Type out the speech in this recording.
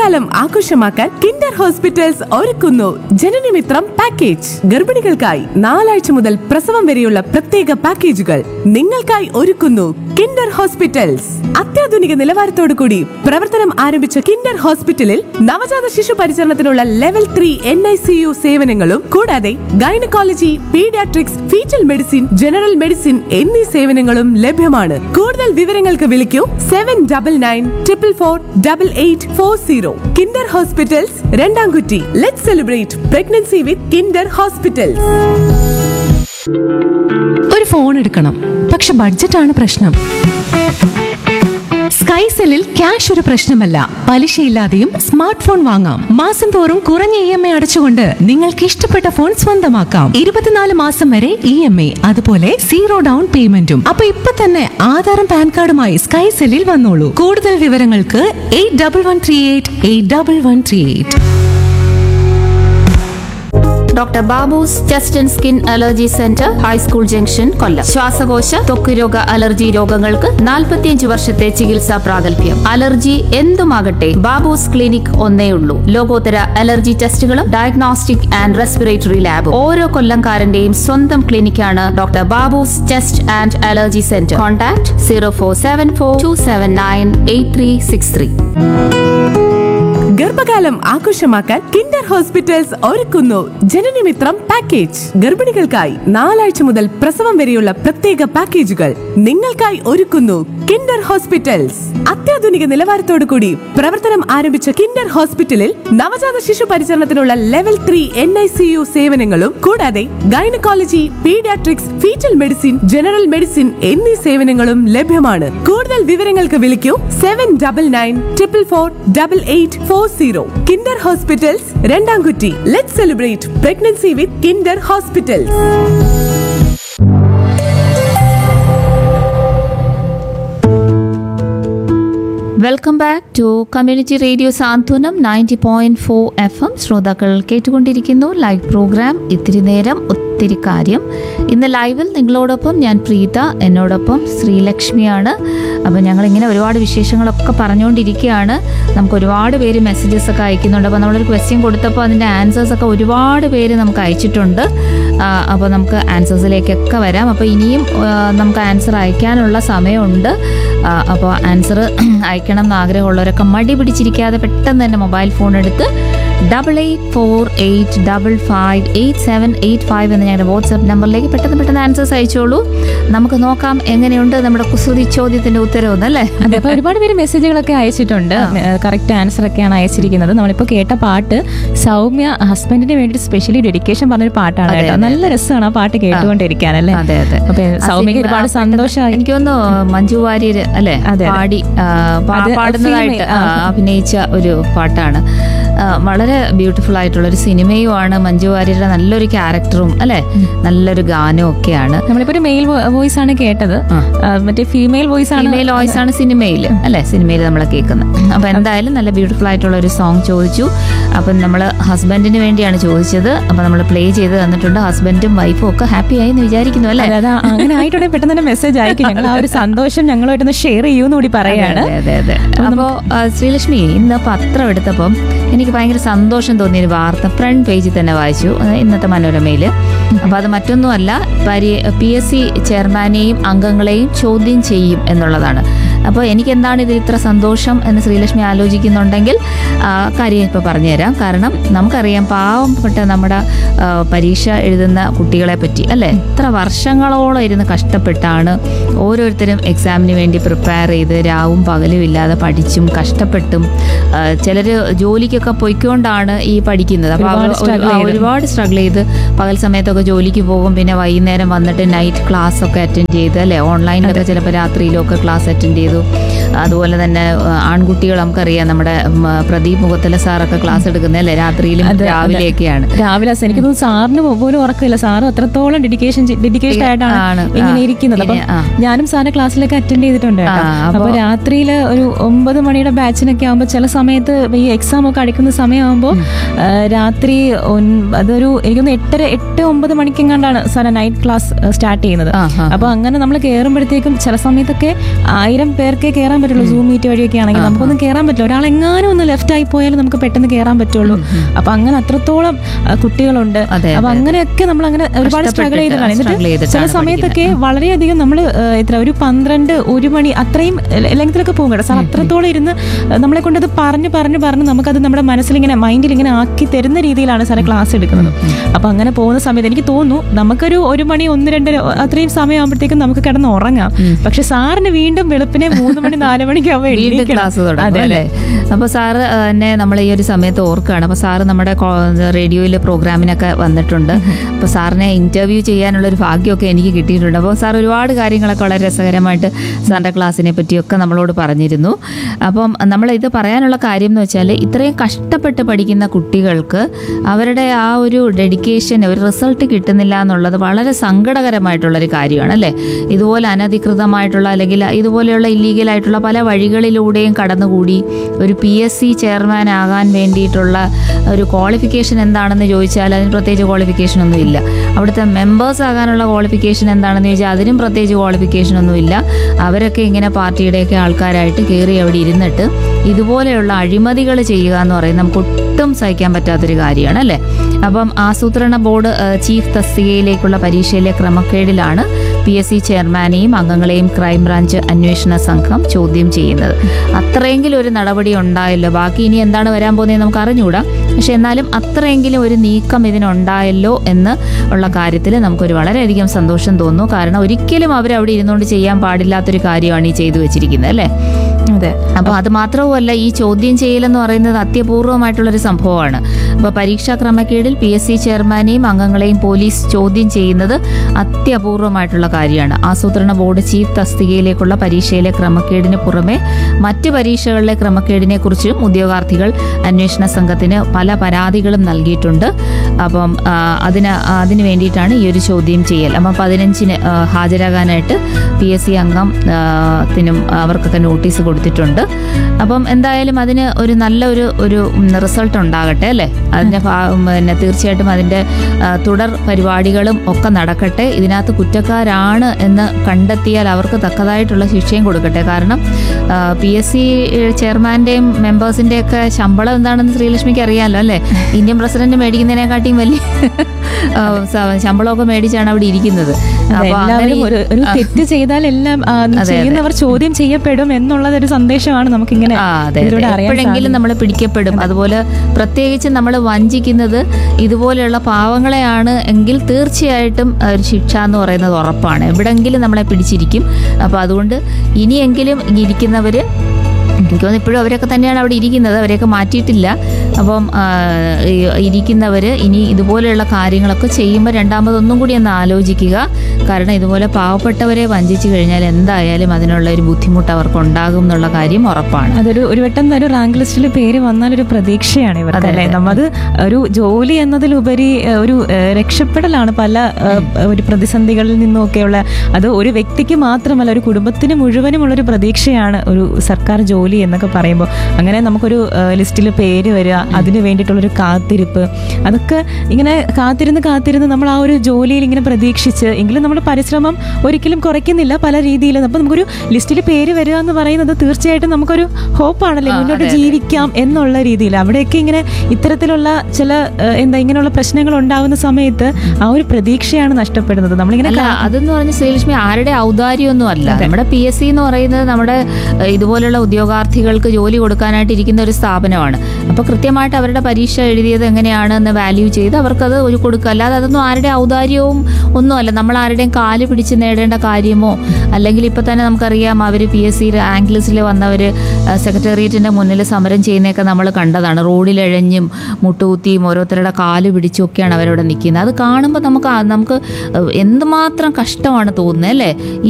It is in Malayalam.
ഗർഭകാലം ആഘോഷമാക്കാൻ കിൻഡർ ഹോസ്പിറ്റൽസ് ഒരുക്കുന്നു ജനനമിത്രം പാക്കേജ് ഗർഭിണികൾക്കായി നാലാഴ്ച മുതൽ പ്രസവം വരെയുള്ള പ്രത്യേക പാക്കേജുകൾ നിങ്ങൾക്കായി ഒരുക്കുന്നു കിൻഡർ ഹോസ്പിറ്റൽസ് അത്യാധുനിക നിലവാരത്തോടു കൂടി പ്രവർത്തനം ആരംഭിച്ച കിൻഡർ ഹോസ്പിറ്റലിൽ നവജാത ശിശു പരിചരണത്തിനുള്ള level three N I C U സേവനങ്ങളും കൂടാതെ gynaecology paediatrics foetal medicine general medicine എന്നീ സേവനങ്ങളും ലഭ്യമാണ് കൂടുതൽ വിവരങ്ങൾക്ക് വിളിക്കൂ seven double nine triple four double eight four zero Kinder hospitals Randamkutty let celebrate pregnancy with Kinder hospitals ഒരു ഫോൺ എടുക്കണം പക്ഷെ ബഡ്ജറ്റാണ് പ്രശ്നം സ്കൈസെല്ലിൽ ക്യാഷ് ഒരു പ്രശ്നമല്ല പലിശയില്ലാതെയും സ്മാർട്ട് ഫോൺ വാങ്ങാം മാസം തോറും കുറഞ്ഞ ഇ എം ഐ അടച്ചുകൊണ്ട് നിങ്ങൾക്ക് ഇഷ്ടപ്പെട്ട ഫോൺ സ്വന്തമാക്കാം ഇരുപത്തിനാല് മാസം വരെ ഇ എം ഐ അതുപോലെ സീറോ ഡൗൺ പേയ്മെന്റും അപ്പൊ ഇപ്പൊ തന്നെ ആധാറും പാൻ കാർഡുമായി സ്കൈസെല്ലിൽ വന്നോളൂ കൂടുതൽ വിവരങ്ങൾക്ക് eight double one three eight eight double one three eight doctor Babu's chest and skin allergy centre high school junction Kollam ശ്വാസകോശ ത്വക്ക് രോഗ അലർജി രോഗങ്ങൾക്ക് 45 വർഷത്തെ ചികിത്സാ പ്രാഗൽഭ്യം അലർജി എന്തുമാകട്ടെ ബാബൂസ് ക്ലിനിക് ഒന്നേ ഉള്ളൂ ലോകോത്തര അലർജി ടെസ്റ്റുകളും ഡയഗ്നോസ്റ്റിക് ആൻഡ് റെസ്പിറേറ്ററി ലാബും ഓരോ കൊല്ലംകാരന്റെയും സ്വന്തം ക്ലിനിക്കാണ് doctor Babu's chest and allergy centre contact zero four seven four two seven nine eight three six three ഗർഭകാലം ആഘോഷമാക്കാൻ കിൻഡർ ഹോസ്പിറ്റൽസ് ഒരുക്കുന്നു ജനനമിത്രം പാക്കേജ് ഗർഭിണികൾക്കായി നാലാഴ്ച മുതൽ പ്രസവം വരെയുള്ള പ്രത്യേക പാക്കേജുകൾ നിങ്ങൾക്കായി ഒരുക്കുന്നു കിൻഡർ ഹോസ്പിറ്റൽസ് അത്യാധുനിക നിലവാരത്തോടു കൂടി പ്രവർത്തനം ആരംഭിച്ച കിൻഡർ ഹോസ്പിറ്റലിൽ നവജാത ശിശു പരിചരണത്തിനുള്ള level three N I C U സേവനങ്ങളും കൂടാതെ gynaecology paediatrics foetal medicine general medicine എന്നീ സേവനങ്ങളും ലഭ്യമാണ് കൂടുതൽ വിവരങ്ങൾക്ക് വിളിക്കൂ seven double nine triple four double eight four zero Kinder hospitals Randamkutty let celebrate pregnancy with Kinder hospitals welcome back to community radio Santhwanam ninety point four F M ശ്രോതാക്കൾ കേട്ടുകൊണ്ടിരിക്കുന്നു ലൈവ് പ്രോഗ്രാം ഇത്തിരി നേരം ഒത്തിരി കാര്യം ഇന്ന് ലൈവിൽ നിങ്ങളോടൊപ്പം ഞാൻ പ്രീത എന്നോടൊപ്പം ശ്രീലക്ഷ്മിയാണ് അപ്പോൾ ഞങ്ങളിങ്ങനെ ഒരുപാട് വിശേഷങ്ങളൊക്കെ പറഞ്ഞുകൊണ്ടിരിക്കുകയാണ് നമുക്ക് ഒരുപാട് പേര് മെസ്സേജസ് ഒക്കെ അയക്കുന്നുണ്ട് അപ്പോൾ നമ്മളൊരു ക്വസ്റ്റ്യൻ കൊടുത്തപ്പോൾ അതിൻ്റെ ആൻസേഴ്സ് ഒക്കെ ഒരുപാട് പേര് നമുക്ക് അയച്ചിട്ടുണ്ട് ആ, അപ്പോൾ നമുക്ക് ആൻസേഴ്സിലേക്കൊക്കെ വരാം അപ്പോൾ ഇനിയും ആ, നമുക്ക് ആൻസർ അയക്കാനുള്ള സമയമുണ്ട് ആ, അപ്പോൾ ആൻസർ അയക്കണം എന്ന് ആഗ്രഹമുള്ളവരൊക്കെ മടി പിടിച്ചിരിക്കാതെ പെട്ടെന്ന് തന്നെ മൊബൈൽ ഫോൺ എടുത്ത് double eight four eight double five eight seven eight five എന്ന ഞങ്ങളുടെ വാട്സാപ്പ് നമ്പറിലേക്ക് പെട്ടെന്ന് പെട്ടെന്ന് ആൻസേഴ്സ് അയച്ചോളൂ നമുക്ക് നോക്കാം എങ്ങനെയുണ്ട് നമ്മുടെ കുസൃതി ചോദ്യത്തിന്റെ ഉത്തരവ് അല്ലേ അതെ അപ്പൊ ഒരുപാട് പേര് മെസ്സേജുകളൊക്കെ അയച്ചിട്ടുണ്ട് കറക്റ്റ് ആൻസർ ഒക്കെയാണ് അയച്ചിരിക്കുന്നത് നമ്മളിപ്പോ കേട്ട പാട്ട് സൗമ്യ ഹസ്ബൻഡിന് വേണ്ടി സ്പെഷ്യലി ഡെഡിക്കേഷൻ പറഞ്ഞൊരു പാട്ടാണ് അതെ, കേട്ടോ അതെ. നല്ല രസമാണ് ആ പാട്ട് കേട്ടുകൊണ്ടിരിക്കാൻ അല്ലേ അതെ അതെ അപ്പൊ ആ സൗമ്യക്ക് സിനിമ- ഒരുപാട് ആ സന്തോഷമായി എനിക്ക് തോന്നുന്നു മഞ്ജു വാര്യര് അല്ലെ അതെ, അതെ. പാടി ആ, പാ- അത് പാടുന്നതായിട്ട് female, ആ. ആ, അഭിനയിച്ച ഒരു പാട്ടാണ് ആ, വളരെ ബ്യൂട്ടിഫുൾ ആയിട്ടുള്ള ഒരു സിനിമയുമാണ് മഞ്ജു വാര്യരുടെ നല്ലൊരു ക്യാരക്ടറും അല്ലെ നല്ലൊരു ഗാനവും ഒക്കെയാണ് നമ്മളിപ്പോ ഒരു മെയിൽ വോയിസ് ആണ് കേട്ടത് ആ. ആ, മറ്റേ ഫീമെയിൽ വോയിസ് ആണ് ഫീമെയിൽ വോയിസ് ആണ് സിനിമയിൽ അല്ലെ സിനിമയിൽ നമ്മൾ കേൾക്കുന്നത് അപ്പൊ എന്തായാലും നല്ല ബ്യൂട്ടിഫുൾ ആയിട്ടുള്ള ഒരു സോങ് ചോദിച്ചു അപ്പം നമ്മൾ ഹസ്ബൻഡിന് വേണ്ടിയാണ് ചോദിച്ചത് അപ്പൊ നമ്മൾ പ്ലേ ചെയ്ത് തന്നിട്ടുണ്ട് ഹസ്ബൻഡും വൈഫും ഒക്കെ ഹാപ്പി ആയി എന്ന് വിചാരിക്കുന്നു അല്ലെ അതെ, അതെ അങ്ങനെ ആയിട്ടുണ്ടെങ്കിൽ പെട്ടെന്ന് തന്നെ മെസ്സേജ് അയക്കും ഞങ്ങൾ ആ ഒരു സന്തോഷം ഞങ്ങളുമായിട്ടൊന്ന് ഷെയർ ചെയ്യൂന്ന് കൂടി പറയാണ് അതെ അതെ അതെ അപ്പോ ആ, ശ്രീലക്ഷ്മി ഇന്ന് പത്രം എടുത്തപ്പം എനിക്ക് ഭയങ്കര സന്തോഷം തോന്നിയ ഒരു വാർത്ത ഫ്രണ്ട് പേജിൽ തന്നെ വായിച്ചു അത് ഇന്നത്തെ മനോരമയിൽ അപ്പൊ അത് മറ്റൊന്നുമല്ല പി എസ് സി ചെയർമാനെയും അംഗങ്ങളെയും ചോദ്യം ചെയ്യും എന്നുള്ളതാണ് അപ്പോൾ എനിക്ക് എന്താണ് ഇതിൽ ഇത്ര സന്തോഷം എന്ന് ശ്രീലക്ഷ്മി ആലോചിക്കുന്നുണ്ടെങ്കിൽ ആ, കാര്യം ഇപ്പോൾ പറഞ്ഞുതരാം കാരണം നമുക്കറിയാം പാവപ്പെട്ട നമ്മുടെ ആ, പരീക്ഷ എഴുതുന്ന കുട്ടികളെ പറ്റി അല്ലേ എത്ര വർഷങ്ങളോളം ഇരുന്ന് കഷ്ടപ്പെട്ടാണ് ഓരോരുത്തരും എക്സാമിന് വേണ്ടി പ്രിപ്പയർ ചെയ്ത് രാവും പകലും ഇല്ലാതെ പഠിച്ചും കഷ്ടപ്പെട്ടും ചിലർ ജോലിക്കൊക്കെ പൊയ്ക്കൊണ്ടാണ് ഈ പഠിക്കുന്നത് അപ്പോൾ ഒരുപാട് struggle ചെയ്ത്. ഒരുപാട് സ്ട്രഗിൾ ചെയ്ത് പകൽ സമയത്തൊക്കെ ജോലിക്ക് പോകും പിന്നെ വൈകുന്നേരം വന്നിട്ട് നൈറ്റ് ക്ലാസ് ഒക്കെ അറ്റൻഡ് ചെയ്ത് അല്ലേ ഓൺലൈനിലൊക്കെ ചിലപ്പോൾ രാത്രിയിലൊക്കെ ക്ലാസ് അറ്റൻഡ് ചെയ്തു അതുപോലെ തന്നെ ആ, ആൺകുട്ടികൾ നമുക്കറിയാം നമ്മുടെ ഉം, പ്രദീപ് മുഖത്തല സാറൊക്കെ ക്ലാസ് എടുക്കുന്നത് അല്ലേ രാത്രിയിലും അതെ, അതെ. രാവിലെയൊക്കെയാണ് രാവിലെ അസ് എനിക്ക് തോന്നുന്നു സാറിന് പോലും ഉറക്കമില്ല സാറ് അത്രത്തോളം ഡെഡിക്കേഷൻ ഡെഡിക്കേഷൻ ആയിട്ടാണ് ആണ്. ഇങ്ങനെ ആ. ഇരിക്കുന്നത് അപ്പം ഇനി, ആ. ഞാനും സാറിന്റെ ക്ലാസ്സിലൊക്കെ അറ്റൻഡ് ചെയ്തിട്ടുണ്ട് കേട്ടോ. ആ, അപ്പൊ- അപ്പൊ രാത്രിയിൽ ഒരു ഒമ്പത് മണിയുടെ ബാച്ചിനൊക്കെ ആകുമ്പോൾ ചില സമയത്ത് ഈ എക്സാം ഒക്കെ അടിക്കുന്ന സമയമാകുമ്പോൾ രാത്രി ഒൻ- അതൊരു എനിക്കൊന്ന് എട്ടര എട്ട് ഒമ്പത് മണിക്കെങ്ങാണ്ടാണ് സാറ് നൈറ്റ് ക്ലാസ് സ്റ്റാർട്ട് ചെയ്യുന്നത് ആ, ആ. അപ്പൊ അങ്ങനെ നമ്മൾ കയറുമ്പോഴത്തേക്കും ചില സമയത്തൊക്കെ ആയിരം പേർ പേർക്കേ കയറാൻ പറ്റുള്ളൂ സൂം മീറ്റ് വഴിയൊക്കെ ആണെങ്കിൽ നമുക്കൊന്നും കയറാൻ പറ്റില്ല ഒരാൾ എങ്ങാനും ഒന്ന് ലെഫ്റ്റ് ആയി പോയാലും നമുക്ക് പെട്ടെന്ന് കയറാൻ പറ്റുള്ളൂ അപ്പൊ അങ്ങനെ അത്രത്തോളം ആ, കുട്ടികളുണ്ട് അതെ, അപ്പൊ അങ്ങനെയൊക്കെ നമ്മൾ അങ്ങനെ ഒരുപാട് സ്ട്രഗിൾ ചെയ്തിട്ടാണ് struggle എന്നിട്ട് ചെയ്തിട്ടാണ് ചില സമയത്തൊക്കെ വളരെയധികം നമ്മൾ എത്ര ഒരു പന്ത്രണ്ട് ഒരു മണി അത്രയും ലെങ്തിലൊക്കെ പോകും കേട്ടോ സാർ അത്രത്തോളം ഇരുന്ന് നമ്മളെ കൊണ്ട് അത് പറഞ്ഞു പറഞ്ഞു പറഞ്ഞ് നമുക്കത് നമ്മുടെ മനസ്സിലിങ്ങനെ മൈൻഡിൽ ഇങ്ങനെ ആക്കി തരുന്ന രീതിയിലാണ് സാറേ ക്ലാസ് എടുക്കുന്നത് അപ്പൊ അങ്ങനെ പോകുന്ന സമയത്ത് എനിക്ക് തോന്നുന്നു നമുക്കൊരു ഒരു മണി ഒന്ന് രണ്ട് അത്രയും സമയമാകുമ്പോഴത്തേക്കും നമുക്ക് കിടന്ന് ഉറങ്ങാം പക്ഷെ സാറിന് വീണ്ടും വെളുപ്പിനെ മൂന്ന് മണി നാല് മണിക്കാവുമ്പോൾ വീണ്ടും എഴുന്നേൽക്കണം. ക്ലാസ് തുടങ്ങും അതെ അല്ലേ അപ്പോൾ സാറ് ആ, എന്നെ നമ്മൾ ഈ ഒരു സമയത്ത് ഓർക്കുകയാണ് അപ്പോൾ സാറ് നമ്മുടെ റേഡിയോയിലെ പ്രോഗ്രാമിനൊക്കെ വന്നിട്ടുണ്ട് അപ്പോൾ സാറിനെ ഇന്റർവ്യൂ ചെയ്യാനുള്ള ഒരു ഭാഗ്യമൊക്കെ എനിക്ക് കിട്ടിയിട്ടുണ്ട് അപ്പോൾ സാർ ഒരുപാട് കാര്യങ്ങളൊക്കെ വളരെ രസകരമായിട്ട് സാറിൻ്റെ ക്ലാസ്സിനെ പറ്റിയൊക്കെ നമ്മളോട് പറഞ്ഞിരുന്നു അപ്പം നമ്മൾ ഇത് പറയാനുള്ള കാര്യം എന്ന് വെച്ചാൽ ഇത്രയും കഷ്ടപ്പെട്ട് പഠിക്കുന്ന കുട്ടികൾക്ക് അവരുടെ ആ ഒരു ഡെഡിക്കേഷൻ ഒരു റിസൾട്ട് കിട്ടുന്നില്ല എന്നുള്ളത് വളരെ സങ്കടകരമായിട്ടുള്ളൊരു കാര്യമാണ് അല്ലേ ഇതുപോലെ അനധികൃതമായിട്ടുള്ള അല്ലെങ്കിൽ ഇതുപോലെയുള്ള ഇല്ലീഗൽ ആയിട്ടുള്ള പല വഴികളിലൂടെയും കടന്നുകൂടി ഒരു പി എസ് സി ചെയർമാൻ ആകാൻ വേണ്ടിയിട്ടുള്ള ഒരു ക്വാളിഫിക്കേഷൻ എന്താണെന്ന് ചോദിച്ചാൽ അതിന് പ്രത്യേകിച്ച് ക്വാളിഫിക്കേഷൻ ഒന്നും ഇല്ല അവിടുത്തെ മെമ്പേഴ്സ് ആകാനുള്ള ക്വാളിഫിക്കേഷൻ എന്താണെന്ന് ചോദിച്ചാൽ അതിനും പ്രത്യേകിച്ച് ക്വാളിഫിക്കേഷൻ ഒന്നും ഇല്ല അവരൊക്കെ ഇങ്ങനെ പാർട്ടിയുടെയൊക്കെ ആൾക്കാരായിട്ട് കയറി അവിടെ ഇരുന്നിട്ട് ഇതുപോലെയുള്ള അഴിമതികൾ ചെയ്യുക എന്ന് പറയുന്നത് നമുക്ക് ഒട്ടും സഹിക്കാൻ പറ്റാത്തൊരു കാര്യമാണ് അല്ലേ അപ്പം ആസൂത്രണ ബോർഡ് ഏഹ്, ചീഫ് തസ്തികയിലേക്കുള്ള പരീക്ഷയിലെ ക്രമക്കേടിലാണ് പി എസ് സി ചെയർമാനെയും അംഗങ്ങളെയും ക്രൈംബ്രാഞ്ച് അന്വേഷണ സംഘം ചോദ്യം ചെയ്യുന്നത് അത്രയെങ്കിലും ഒരു നടപടി ഉണ്ടായല്ലോ ബാക്കി ഇനി എന്താണ് വരാൻ പോകുന്നത് നമുക്ക് അറിഞ്ഞുകൂടാ പക്ഷെ എന്നാലും അത്രയെങ്കിലും ഒരു നീക്കം ഇതിനുണ്ടായല്ലോ എന്ന് ഉള്ള കാര്യത്തിൽ നമുക്കൊരു വളരെയധികം സന്തോഷം തോന്നുന്നു കാരണം ഒരിക്കലും അവർ അവിടെ ഇരുന്നുകൊണ്ട് ചെയ്യാൻ പാടില്ലാത്തൊരു കാര്യമാണ് ഈ ചെയ്തു വെച്ചിരിക്കുന്നത് അല്ലേ അതെ അപ്പോൾ അത് മാത്രവുമല്ല ഈ ചോദ്യം ചെയ്യലെന്ന് പറയുന്നത് അത്യപൂർവമായിട്ടുള്ളൊരു സംഭവമാണ് അപ്പോൾ പരീക്ഷാ ക്രമക്കേടിൽ പി എസ് സി ചെയർമാനെയും അംഗങ്ങളെയും പോലീസ് ചോദ്യം ചെയ്യുന്നത് അത്യപൂർവമായിട്ടുള്ള കാര്യമാണ് ആസൂത്രണ ബോർഡ് ചീഫ് തസ്തികയിലേക്കുള്ള പരീക്ഷയിലെ ക്രമക്കേടിന് പുറമെ മറ്റ് പരീക്ഷകളിലെ ക്രമക്കേടിനെ കുറിച്ചും ഉദ്യോഗാർത്ഥികൾ അന്വേഷണ സംഘത്തിന് പല പരാതികളും നൽകിയിട്ടുണ്ട് അപ്പം ആ, അതിന് അതിന് വേണ്ടിയിട്ടാണ് ഈ ഒരു ചോദ്യം ചെയ്യൽ അപ്പം പതിനഞ്ചിന് ആ, ഹാജരാകാനായിട്ട് പി എസ് സി അംഗം ആ, ത്തിനും അവർക്കൊക്കെ നോട്ടീസ് കൊടുത്തിട്ടുണ്ട് അപ്പം എന്തായാലും അതിന് ഒരു നല്ല ഒരു ഒരു റിസൾട്ട് ഉണ്ടാകട്ടെ അല്ലേ അതിൻ്റെ ഭാ- പിന്നെ തീർച്ചയായിട്ടും അതിൻ്റെ ആ, തുടർ പരിപാടികളും ഒക്കെ നടക്കട്ടെ ഇതിനകത്ത് കുറ്റക്കാരാണ് എന്ന് കണ്ടെത്തിയാൽ അവർക്ക് തക്കതായിട്ടുള്ള ശിക്ഷയും കൊടുക്കട്ടെ കാരണം പി എസ് സി ചെയർമാൻ്റെയും മെമ്പേഴ്സിൻ്റെയൊക്കെ ശമ്പളം എന്താണെന്ന് ശ്രീലക്ഷ്മിക്ക് അറിയാമല്ലോ അല്ലേ ഇന്ത്യൻ പ്രസിഡന്റ് മേടിക്കുന്നതിനെക്കാട്ടിയും വലിയ ആ, സ- ശമ്പളമൊക്കെ മേടിച്ചാണ് അവിടെ ഇരിക്കുന്നത് അതെ, അപ്പോൾ അങ്ങനെ എല്ലാവരും ഒരു ഒരു തെറ്റ് ചെയ്താൽ എല്ലാം ആ, ചെയ്യുന്നവർ ചോദ്യം ചെയ്യപ്പെടും എന്നുള്ളത് ഒരു സന്ദേശമാണ് നമുക്കിങ്ങനെ ആ, അതെ, അതെ. ഇതിലൂടെ അറിയാൻ എപ്പോഴെങ്കിലും നമ്മൾ പിടിക്കപ്പെടും അതുപോലെ പ്രത്യേകിച്ച് നമ്മൾ വഞ്ചിക്കുന്നത് ഇതുപോലെയുള്ള പാവങ്ങളെയാണ് എങ്കിൽ തീർച്ചയായിട്ടും ഒരു ശിക്ഷ എന്ന് പറയുന്നത് ഉറപ്പാണ് എവിടെങ്കിലും നമ്മളെ പിടിച്ചിരിക്കും അപ്പോൾ അതുകൊണ്ട് ഇനിയെങ്കിലും ഇരിക്കുന്നവർ എനിക്ക് തോന്നുന്നു ഇപ്പോഴും അവരൊക്കെ തന്നെയാണ് അവിടെ ഇരിക്കുന്നത് അവരെയൊക്കെ മാറ്റിയിട്ടില്ല അപ്പം ആ, ഈ- ഇരിക്കുന്നവർ ഇനി ഇതുപോലെയുള്ള കാര്യങ്ങളൊക്കെ ചെയ്യുമ്പോൾ രണ്ടാമതൊന്നും കൂടി ഒന്ന് ആലോചിക്കുക കാരണം ഇതുപോലെ പാവപ്പെട്ടവരെ വഞ്ചിച്ചു കഴിഞ്ഞാൽ എന്തായാലും അതിനുള്ള ഒരു ബുദ്ധിമുട്ട് അവർക്ക് ഉണ്ടാകും എന്നുള്ള കാര്യം ഉറപ്പാണ് അതൊരു ഒരു വട്ടം ഒരു റാങ്ക് ലിസ്റ്റിൽ പേര് വന്നാൽ ഒരു പ്രതീക്ഷയാണ് ഇവർക്ക് അതെ, അല്ലേ അതെ. നമ്മത് ഒരു ജോലി എന്നതിലുപരി ഏഹ്, ഒരു ഏഹ്, രക്ഷപ്പെടലാണ് പല ഏഹ്, ഒരു പ്രതിസന്ധികളിൽ നിന്നൊക്കെയുള്ള അത് ഒരു വ്യക്തിക്ക് മാത്രമല്ല ഒരു കുടുംബത്തിന് മുഴുവനുമുള്ള ഒരു പ്രതീക്ഷയാണ് ഒരു സർക്കാർ ജോലി എന്നൊക്കെ പറയുമ്പോൾ അങ്ങനെ നമുക്കൊരു ലിസ്റ്റിൽ പേര് വരിക അതിന് വേണ്ടിയിട്ടുള്ളൊരു കാത്തിരിപ്പ് അതൊക്കെ ഇങ്ങനെ കാത്തിരുന്ന് കാത്തിരുന്ന് നമ്മൾ ആ ഒരു ജോലിയിൽ ഇങ്ങനെ പ്രതീക്ഷിച്ച് എങ്കിലും നമ്മുടെ പരിശ്രമം ഒരിക്കലും കുറയ്ക്കുന്നില്ല പല രീതിയിലും അപ്പോൾ നമുക്കൊരു ലിസ്റ്റിൽ പേര് വരിക എന്ന് പറയുന്നത് തീർച്ചയായിട്ടും നമുക്കൊരു ഹോപ്പാണല്ലേ ആ, മുന്നോട്ട് അതെ, അതെ. ജീവിക്കാം എന്നുള്ള രീതിയിൽ അവിടെയൊക്കെ ഇങ്ങനെ ഇത്തരത്തിലുള്ള ചില ഏഹ്, എന്താ ഇങ്ങനെയുള്ള പ്രശ്നങ്ങൾ ഉണ്ടാവുന്ന സമയത്ത് ആ ഒരു പ്രതീക്ഷയാണ് നഷ്ടപ്പെടുന്നത് നമ്മളിങ്ങനെ അല്ല അതെന്ന് പറഞ്ഞ ശ്രീലക്ഷ്മി ആരുടെ ഔദാര്യമൊന്നും അല്ല നമ്മുടെ പി എസ് സി എന്ന് പറയുന്നത് നമ്മുടെ ഏഹ്, ഇതുപോലുള്ള ഉദ്യോഗാർത്ഥികൾക്ക് ജോലി കൊടുക്കാനായിട്ട് ഇരിക്കുന്ന ഒരു സ്ഥാപനമാണ് അപ്പോൾ കൃത്യമായിട്ട് അവരുടെ പരീക്ഷ എഴുതിയത് എങ്ങനെയാണ് എന്ന് വാല്യൂ ചെയ്ത് അവർക്കത് ഒരു കൊടുക്കുക അല്ലാതെ അതൊന്നും ആരുടെ ഔദാര്യവും ഒന്നുമല്ല നമ്മൾ ആരുടെയും കാല് പിടിച്ച് നേടേണ്ട കാര്യമോ അല്ലെങ്കിൽ ഇപ്പം തന്നെ നമുക്കറിയാം അവർ പി എസ് സി റാങ്ക് ലിസ്റ്റിൽ വന്നവർ സെക്രട്ടേറിയറ്റിൻ്റെ മുന്നിൽ സമരം ചെയ്യുന്നതൊക്കെ നമ്മൾ കണ്ടതാണ് റോഡിലെഴഞ്ഞും മുട്ടുകുത്തിയും ഓരോരുത്തരുടെ കാല് പിടിച്ചും ഒക്കെയാണ് അവരവിടെ നിൽക്കുന്നത് അത് കാണുമ്പോൾ നമുക്ക് ആ- നമുക്ക് എന്തുമാത്രം കഷ്ടമാണ് തോന്നുന്നത് അല്ലേ